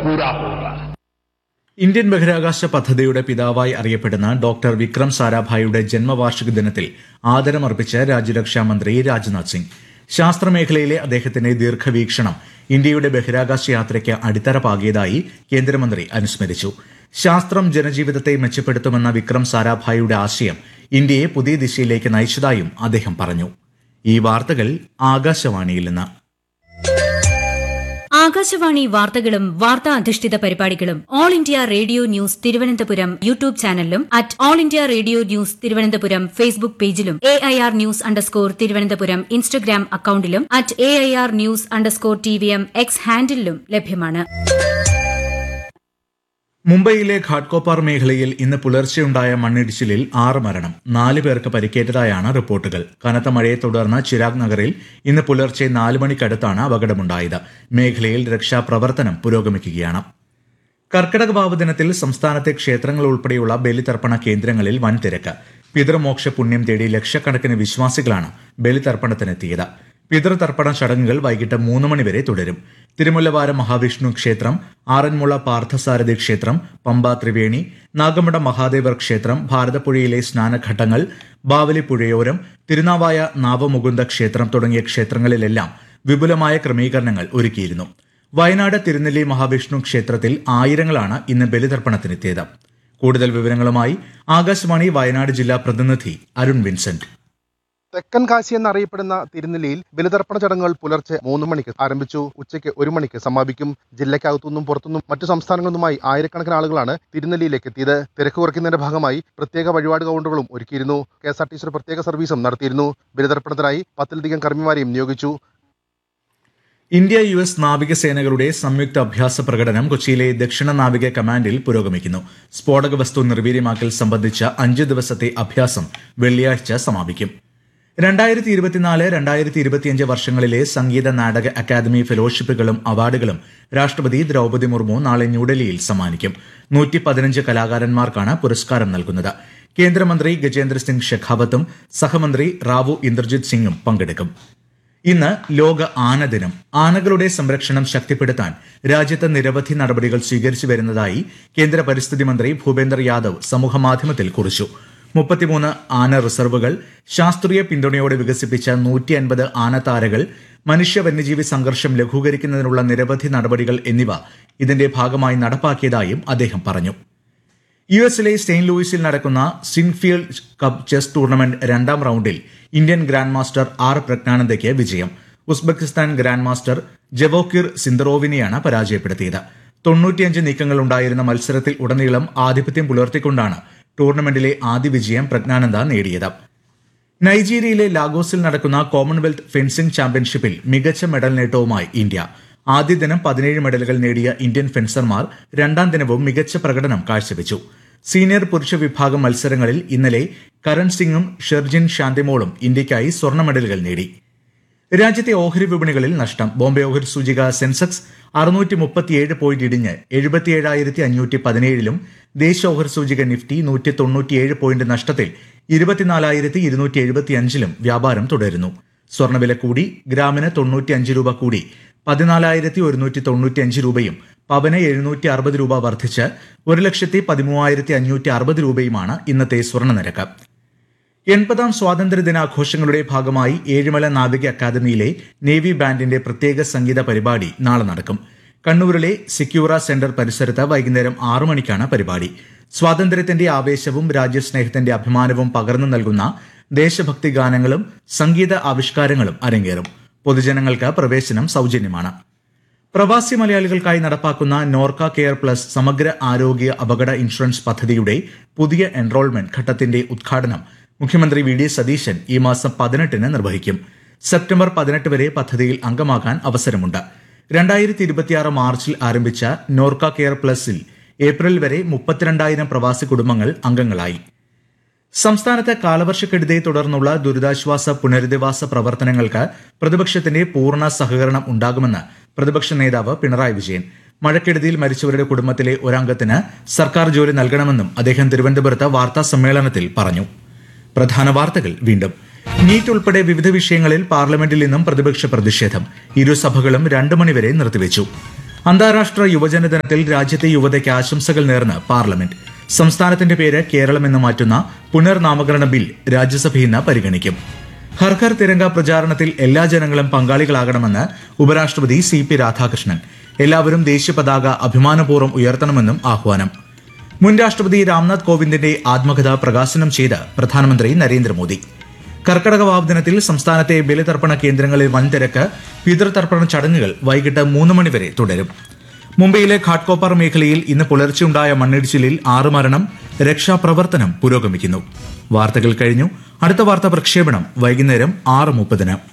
पूरा होगा ഇന്ത്യൻ ബഹിരാകാശ പദ്ധതിയുടെ പിതാവായി അറിയപ്പെടുന്ന ഡോക്ടർ വിക്രം സാരാഭായിയുടെ ജന്മവാർഷിക ദിനത്തിൽ ആദരമർപ്പിച്ച് രാജ്യരക്ഷാ മന്ത്രി രാജ്നാഥ് സിംഗ് ശാസ്ത്രമേഖലയിലെ അദ്ദേഹത്തിന്റെ ദീർഘവീക്ഷണം ഇന്ത്യയുടെ ബഹിരാകാശ യാത്രയ്ക്ക് അടിത്തറ പാകിയതായി കേന്ദ്രമന്ത്രി അനുസ്മരിച്ചു ശാസ്ത്രം ജനജീവിതത്തെ മെച്ചപ്പെടുത്തുമെന്ന വിക്രം സാരാഭായിയുടെ ആശയം ഇന്ത്യയെ പുതിയ ദിശയിലേക്ക് നയിച്ചതായും അദ്ദേഹം പറഞ്ഞു ഈ വാർത്തകൾ ആകാശവാണിയിൽ നിന്ന് ആകാശവാണി വാർത്തകളും വാർത്താ അധിഷ്ഠിത പരിപാടികളും All India Radio news Thiruvananthapuram YouTube ചാനലിലും at All India Radio news Thiruvananthapuram Facebook പേജിലും A I R news underscore Thiruvananthapuram Instagram അക്കൌണ്ടിലും at A I R news underscore T V M X ഹാൻഡിലും ലഭ്യമാണ് മുംബൈയിലെ ഘാട്ട്കോപ്പാർ മേഖലയിൽ ഇന്ന് പുലർച്ചെയുണ്ടായ മണ്ണിടിച്ചിലിൽ ആറ് മരണം നാല് പേർക്ക് പരിക്കേറ്റതായാണ് റിപ്പോർട്ടുകൾ കനത്ത മഴയെ തുടർന്ന് ചിരാഗ് നഗറിൽ ഇന്ന് പുലർച്ചെ നാല് മണിക്കടുത്താണ് അപകടമുണ്ടായത് മേഖലയിൽ രക്ഷാപ്രവർത്തനം പുരോഗമിക്കുകയാണ് കർക്കിടക വാവ് ദിനത്തിൽ സംസ്ഥാനത്തെ ക്ഷേത്രങ്ങൾ ഉൾപ്പെടെയുള്ള ബലിതർപ്പണ കേന്ദ്രങ്ങളിൽ വൻ തിരക്ക് പിതൃമോക്ഷ പുണ്യം തേടി ലക്ഷക്കണക്കിന് വിശ്വാസികളാണ് ബലിതർപ്പണത്തിനെത്തിയത് പിതൃതർപ്പണ ചടങ്ങുകൾ വൈകിട്ട് മൂന്ന് മണിവരെ തുടരും തിരുമുല്ലവാരം മഹാവിഷ്ണു ക്ഷേത്രം ആറന്മുള പാർത്ഥസാരഥി ക്ഷേത്രം പമ്പ ത്രിവേണി നാഗമഠ മഹാദേവർ ക്ഷേത്രം ഭാരതപ്പുഴയിലെ സ്നാനഘട്ടങ്ങൾ ബാവലി പുഴയോരം തിരുനാവായ നാവമുകുന്ദ ക്ഷേത്രം തുടങ്ങിയ ക്ഷേത്രങ്ങളിലെല്ലാം വിപുലമായ ക്രമീകരണങ്ങൾ ഒരുക്കിയിരുന്നു വയനാട് തിരുനെല്ലി മഹാവിഷ്ണു ക്ഷേത്രത്തിൽ ആയിരങ്ങളാണ് ഇന്ന് ബലിതർപ്പണത്തിനെത്തിയത് കൂടുതൽ വിവരങ്ങളുമായി ആകാശവാണി വയനാട് ജില്ലാ പ്രതിനിധി അരുൺ വിൻസെന്റ് തെക്കൻ കാശി എന്നറിയപ്പെടുന്ന തിരുനെല്ലിയിൽ ബലിതർപ്പണ ചടങ്ങുകൾ പുലർച്ചെ മൂന്ന് മണിക്ക് ആരംഭിച്ചു ഉച്ചയ്ക്ക് ഒരു മണിക്ക് സമാപിക്കും ജില്ലയ്ക്കകത്തുനിന്നും പുറത്തുനിന്നും മറ്റു സംസ്ഥാനങ്ങളിൽ നിന്നുമായി ആയിരക്കണക്കിന് ആളുകളാണ് തിരുനെല്ലിയിലേക്ക് എത്തിയത് തിരക്ക് കുറയ്ക്കുന്നതിന്റെ ഭാഗമായി പ്രത്യേക വഴിപാട് കൗണ്ടറുകളും ഒരുക്കിയിരുന്നു കെ എസ് ആർ ടി സിയുടെ പ്രത്യേക സർവീസും നടത്തിയിരുന്നു ബലിതർപ്പണത്തിനായി പത്തിലധികം കർമ്മിമാരെയും നിയോഗിച്ചു ഇന്ത്യ യു എസ് നാവികസേനകളുടെ സംയുക്ത അഭ്യാസ പ്രകടനം കൊച്ചിയിലെ ദക്ഷിണ നാവിക കമാൻഡിൽ പുരോഗമിക്കുന്നു സ്ഫോടക വസ്തു നിർവീര്യമാക്കൽ സംബന്ധിച്ച അഞ്ച് ദിവസത്തെ അഭ്യാസം വെള്ളിയാഴ്ച സമാപിക്കും രണ്ടായിരത്തി ഇരുപത്തിനാല് രണ്ടായിരത്തി ഇരുപത്തിയഞ്ച് വർഷങ്ങളിലെ സംഗീത നാടക അക്കാദമി ഫെലോഷിപ്പുകളും അവാർഡുകളും രാഷ്ട്രപതി ദ്രൌപദി മുർമു നാളെ ന്യൂഡൽഹിയിൽ സമ്മാനിക്കും നൂറ്റി പതിനഞ്ച് കലാകാരന്മാർക്കാണ് പുരസ്കാരം നൽകുന്നത് കേന്ദ്രമന്ത്രി ഗജേന്ദ്ര സിംഗ് ഷെഖാവത്തും സഹമന്ത്രി റാവു ഇന്ദ്രജിത് സിംഗും പങ്കെടുക്കും ഇന്ന് ലോക ആന ദിനം ആനകളുടെ സംരക്ഷണം ശക്തിപ്പെടുത്താൻ രാജ്യത്ത് നിരവധി നടപടികൾ സ്വീകരിച്ചു വരുന്നതായി കേന്ദ്ര പരിസ്ഥിതി മന്ത്രി ഭൂപേന്ദർ യാദവ് സമൂഹമാധ്യമത്തിൽ കുറിച്ചു മുപ്പത്തിമൂന്ന് ആന റിസർവുകൾ ശാസ്ത്രീയ പിന്തുണയോടെ വികസിപ്പിച്ച നൂറ്റി അൻപത് ആനത്താരകൾ മനുഷ്യ വന്യജീവി സംഘർഷം ലഘൂകരിക്കുന്നതിനുള്ള നിരവധി നടപടികൾ എന്നിവ ഇതിന്റെ ഭാഗമായി നടപ്പാക്കിയതായും അദ്ദേഹം പറഞ്ഞു യു എസിലെ സെയിന്റ് ലൂയിസിൽ നടക്കുന്ന സിൻഫീൽഡ് കപ്പ് ചെസ് ടൂർണമെന്റ് രണ്ടാം റൌണ്ടിൽ ഇന്ത്യൻ ഗ്രാൻഡ് മാസ്റ്റർ ആർ പ്രജ്ഞാനന്ദയ്ക്ക് വിജയം ഉസ്ബെക്കിസ്ഥാൻ ഗ്രാൻഡ് മാസ്റ്റർ ജവോക്കിർ സിന്ദറോവിനെയാണ് പരാജയപ്പെടുത്തിയത് തൊണ്ണൂറ്റിയഞ്ച് നീക്കങ്ങൾ ഉണ്ടായിരുന്ന മത്സരത്തിൽ ഉടനീളം ആധിപത്യം പുലർത്തിക്കൊണ്ടാണ് ടൂർണമെന്റിലെ ആദ്യ വിജയം പ്രജ്ഞാനന്ദ നേടിയത് നൈജീരിയയിലെ ലാഗോസിൽ നടക്കുന്ന കോമൺവെൽത്ത് ഫെൻസിംഗ് ചാമ്പ്യൻഷിപ്പിൽ മികച്ച മെഡൽ നേട്ടവുമായി ഇന്ത്യ ആദ്യ ദിനം പതിനേഴ് മെഡലുകൾ നേടിയ ഇന്ത്യൻ ഫെൻസർമാർ രണ്ടാം ദിനവും മികച്ച പ്രകടനം കാഴ്ചവെച്ചു സീനിയർ പുരുഷ വിഭാഗം മത്സരങ്ങളിൽ ഇന്നലെ കരൺ സിംഗും ഷെർജിൻ ഷാന്തിമോളും ഇന്ത്യയ്ക്കായി സ്വർണ്ണ മെഡലുകൾ നേടി രാജ്യത്തെ ഓഹരി വിപണികളിൽ നഷ്ടം ബോംബെ ഓഹരി സൂചിക സെൻസെക്സ് അറുന്നൂറ്റി മുപ്പത്തിയേഴ് പോയിന്റ് ഇടിഞ്ഞ് എഴുപത്തിയേഴായിരത്തി അഞ്ഞൂറ്റി പതിനേഴിലും ദേശീയ ഓഹരി സൂചിക നിഫ്റ്റി നൂറ്റി തൊണ്ണൂറ്റിയേഴ് പോയിന്റ് നഷ്ടത്തിൽ ഇരുപത്തിനാലായിരത്തി ഇരുന്നൂറ്റി എഴുപത്തിയഞ്ചിലും വ്യാപാരം തുടരുന്നു സ്വർണ്ണവില കൂടി ഗ്രാമിന് തൊണ്ണൂറ്റിയഞ്ച് രൂപ കൂടി പതിനാലായിരത്തി ഒരുന്നൂറ്റി തൊണ്ണൂറ്റിയഞ്ച് രൂപയും പവന് എഴുന്നൂറ്റി അറുപത് രൂപ വർദ്ധിച്ച് ഒരു ലക്ഷത്തി പതിമൂവായിരത്തി അഞ്ഞൂറ്റി അറുപത് രൂപയുമാണ് ഇന്നത്തെ സ്വർണ്ണ നിരക്ക് എൺപതാം സ്വാതന്ത്ര്യ ദിനാഘോഷങ്ങളുടെ ഭാഗമായി ഏഴിമല നാവിക അക്കാദമിയിലെ നേവി ബാൻഡിന്റെ പ്രത്യേക സംഗീത പരിപാടി നാളെ നടക്കും കണ്ണൂരിലെ സിക്യൂറ സെന്റർ പരിസരത്ത് വൈകുന്നേരം ആറു മണിക്കാണ് പരിപാടി സ്വാതന്ത്ര്യത്തിന്റെ ആവേശവും രാജ്യസ്നേഹത്തിന്റെ അഭിമാനവും പകർന്നു നൽകുന്ന ദേശഭക്തി ഗാനങ്ങളും സംഗീത ആവിഷ്കാരങ്ങളും അരങ്ങേറും പൊതുജനങ്ങൾക്ക് പ്രവേശനം സൗജന്യമാണ് പ്രവാസി മലയാളികൾക്കായി നടപ്പാക്കുന്ന നോർക്ക കെയർ പ്ലസ് സമഗ്ര ആരോഗ്യ അപകട ഇൻഷുറൻസ് പദ്ധതിയുടെ പുതിയ എൻറോൾമെന്റ് ഘട്ടത്തിന്റെ ഉദ്ഘാടനം മുഖ്യമന്ത്രി വി ഡി സതീശൻ ഈ മാസം പതിനെട്ടിന് നിർവഹിക്കും സെപ്റ്റംബർ പതിനെട്ട് വരെ പദ്ധതിയിൽ അംഗമാകാൻ അവസരമുണ്ട് രണ്ടായിരത്തി ഇരുപത്തിയാറ് മാർച്ചിൽ ആരംഭിച്ച നോർക്ക കെയർ പ്ലസിൽ ഏപ്രിൽ വരെ മുപ്പത്തിരണ്ടായിരം പ്രവാസി കുടുംബങ്ങൾ അംഗങ്ങളായി സംസ്ഥാനത്ത് കാലവർഷക്കെടുതിയെ തുടർന്നുള്ള ദുരിതാശ്വാസ പുനരധിവാസ പ്രവർത്തനങ്ങൾക്ക് പ്രതിപക്ഷത്തിന്റെ പൂർണ്ണ സഹകരണം ഉണ്ടാകുമെന്ന് പ്രതിപക്ഷ നേതാവ് പിണറായി വിജയൻ മഴക്കെടുതിയിൽ മരിച്ചവരുടെ കുടുംബത്തിലെ ഒരംഗത്തിന് സർക്കാർ ജോലി നൽകണമെന്നും അദ്ദേഹം തിരുവനന്തപുരത്ത് വാർത്താ സമ്മേളനത്തിൽ പറഞ്ഞു പ്രധാന വാർത്തകൾ വീണ്ടും നീറ്റ് ഉൾപ്പെടെ വിവിധ വിഷയങ്ങളിൽ പാർലമെന്റിൽ നിന്നും പ്രതിപക്ഷ പ്രതിഷേധം ഇരുസഭകളും രണ്ടു മണിവരെ നിർത്തിവെച്ചു അന്താരാഷ്ട്ര യുവജന ദിനത്തിൽ രാജ്യത്തെ യുവതയ്ക്ക് ആശംസകൾ നേർന്ന് പാർലമെന്റ് സംസ്ഥാനത്തിന്റെ പേര് കേരളം എന്ന് മാറ്റുന്ന പുനർനാമകരണ ബിൽ രാജ്യസഭ ഇന്ന് പരിഗണിക്കും ഹർ ഘർ തിരങ്ക പ്രചാരണത്തിൽ എല്ലാ ജനങ്ങളും പങ്കാളികളാകണമെന്ന് ഉപരാഷ്ട്രപതി സി പി രാധാകൃഷ്ണൻ എല്ലാവരും ദേശീയ പതാക അഭിമാനപൂർവ്വം ഉയർത്തണമെന്നും ആഹ്വാനം മുൻ രാഷ്ട്രപതി രാംനാഥ് കോവിന്ദിന്റെ ആത്മകഥ പ്രകാശനം ചെയ്ത് പ്രധാനമന്ത്രി നരേന്ദ്രമോദി കർക്കടക വാവ് ദിനത്തിൽ സംസ്ഥാനത്തെ ബലിതർപ്പണ കേന്ദ്രങ്ങളിൽ വൻ തിരക്ക് പിതൃതർപ്പണ ചടങ്ങുകൾ വൈകിട്ട് മൂന്ന് മണിവരെ തുടരും മുംബൈയിലെ ഘാട്ട്കോപ്പർ മേഖലയിൽ ഇന്ന് പുലർച്ചെയുണ്ടായ മണ്ണിടിച്ചിലിൽ ആറ് മരണം രക്ഷാപ്രവർത്തനം പുരോഗമിക്കുന്നു വാർത്തകൾ കഴിഞ്ഞു അടുത്ത വാർത്താ പ്രക്ഷേപണം വൈകുന്നേരം ആറ് മുപ്പതിന്